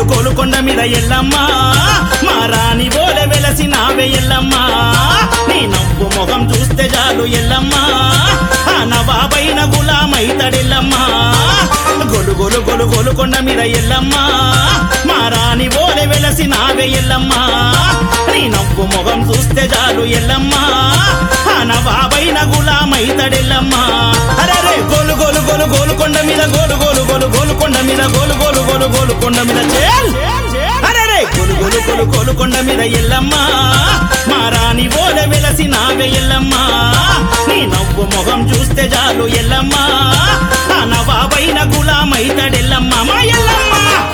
కోలుకొండ మీద ఎల్లమ్మ మా రాణి బోలె వెలసి నావే ఎల్లమ్మ నీ నవ్వు మొహం చూస్తే చాలు ఎల్లమ్మ ఆ నవాబైన గులామైతడెల్లమ్మ గొలు గొలు గొలు గొలుకొండ మీద ఎల్లమ్మ మా రాణి బోలె వెలసి నావే ఎల్లమ్మ నీ నవ్వు మొహం చూస్తే చాలు ఎల్లమ్మ ఆ నవాబైన గులామైతడెల్లమ్మ అరే గోలు గోలు గోలు గోలుకొండ మీద గోలు గోలు గోలు గోలుకొండ మీద గోలు గోలు గోలు గోలుకొండ మీద చేల్ అరే గోలు గోలు గోలు గోలుకొండ మీద ఎల్లమ్మ మా రాణి ఓల వెలసి నావే ఎల్లమ్మ నీ నవ్వు మొహం చూస్తే చాలు ఎల్లమ్మ ఆ నవాబైన గులామైతడెల్లమ్మ మా ఎల్లమ్మ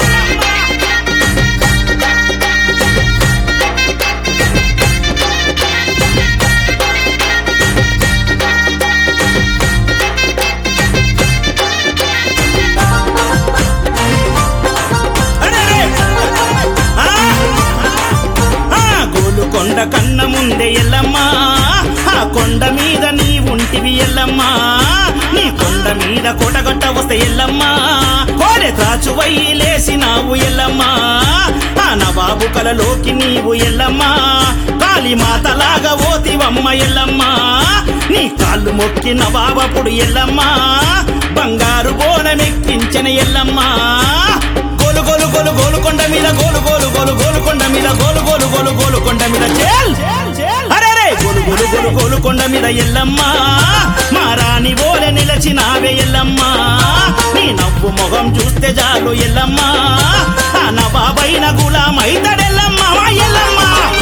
అరెరే! ఆ! ఆ, గోలుకొండ కన్న ముందే ఎల్లమ్మా ఆ కొండ మీద నీ ఉంటివి ఎల్లమ్మా నీ కొండ మీద కొటగొట్ట వస్తే ఎల్లమ్మా కోడె త్రాచువై లేసినావు ఎల్లమ్మా ఆ నవాబు కలలోకి నీవు ఎల్లమ్మా కాళీ మాతలాగా ఓతివమ్మ ఎల్లమ్మా నీ కాళ్ళు మొక్కి నవాబప్పుడు ఎల్లమ్మా బంగారు బోనమెక్కించిన ఎల్లమ్మా గోలు గోలు గోలు గోలుకొండ మీద గోలు గోలు గోలు గోలుకొండ మీద గోలు గోలు గోలు గోలుకొండ మీద చేల్ అరే గోలు గోలు గోలు గోలుకొండ మీద ఎల్లమ్మ మా రాణి ఓలె నిలచినావే ఎల్లమ్మ నీ నవ్వు మొహం చూస్తే చాలు ఎల్లమ్మ ఆ నవాబైన గులామైతడెల్లమ్మ మా ఎల్లమ్మ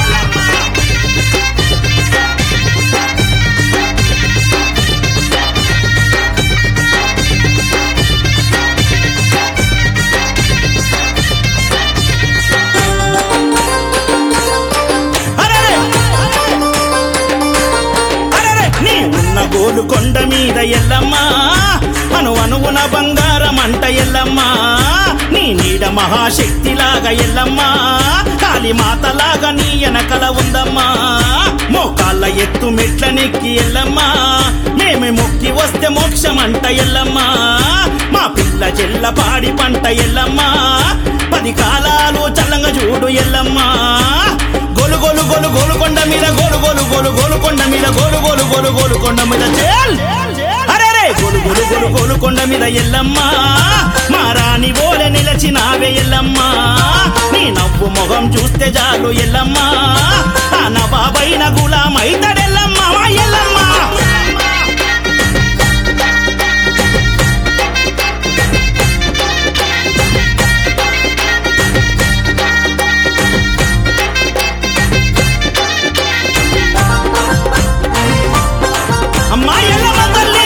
అరెరే! అరెరే! నీ ఉన్న గోలు కొండ మీద ఎల్లమ్మా అను అనువున బంగారం అంట ఎల్లమ్మా నీ నీడ మహాశక్తిలాగా ఎల్లమ్మా కాళీ మాతలాగా నీ వెనకల ఉందమ్మా మోకాళ్ళ ఎత్తు మెట్ల నెక్కి ఎల్లమ్మా మేమే మొక్కి వస్తే మోక్షం అంట ఎల్లమ్మా మా పిల్ల చెల్ల పాడి పంట ఎల్లమ్మా పది కాలాలు చల్లంగా చూడు ఎల్లమ్మా గోలు గోలు గోలు గోలుకొండ మీద గోలు గోలు గోలు గోలుకొండ మీద గోలు గోలు గోలు గోలుకొండ మీద చేల్ అరే గోలు గోలు గోలు గోలుకొండ మీద ఎల్లమ్మ మా రాణి ఓలె నిలచినావే ఎల్లమ్మ నీ నవ్వు మొహం చూస్తే చాలు ఎల్లమ్మ ఆ నవాబైన గులామైతడెల్లమ్మ మా ఎల్లమ్మ అమ్మా ఎల్లమ్మ తల్లి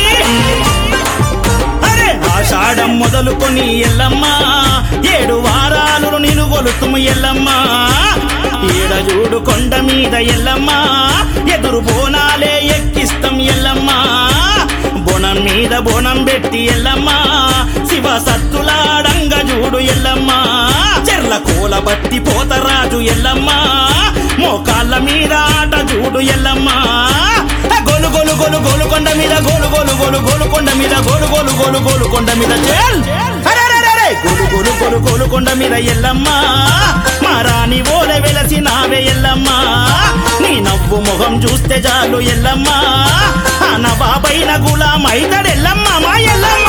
అరే ఆషాఢం మొదలుకొని ఎల్లమ్మ ఏడు వారాలు నేను కొలుతుము ఎల్లమ్మ ఈడ చూడు కొండ మీద ఎల్లమ్మ ఎదురు బోనాలే ఎక్కిస్తాం ఎల్లమ్మ బోనం మీద బోనం పెట్టి ఎల్లమ్మ శివ సత్తులాడంగ చూడు ఎల్లమ్మ చెర్ల కోల బట్టి పోతరాజు ఎల్లమ్మ మోకాళ్ళ మీద ఆట చూడు ఎల్లమ్మ గోలు గోలు గోలు గోలు కొండ మీద గోలు గోలు గోలు గోలు కొండ మీద గోలు గోలు గోలు గోలు కొండ మీద చేల్ అరెరెరెరె! గోలు గోలు గోలు గోలు కొండ మీద ఎల్లమ్మ మా రాణి ఓలె వెలసి నావే ఎల్లమ్మ నీ నవ్వు మొహం చూస్తే చాలు ఎల్లమ్మ ఆ నవాబైన గులామైతడెల్లమ్మ మా ఎల్లమ్మ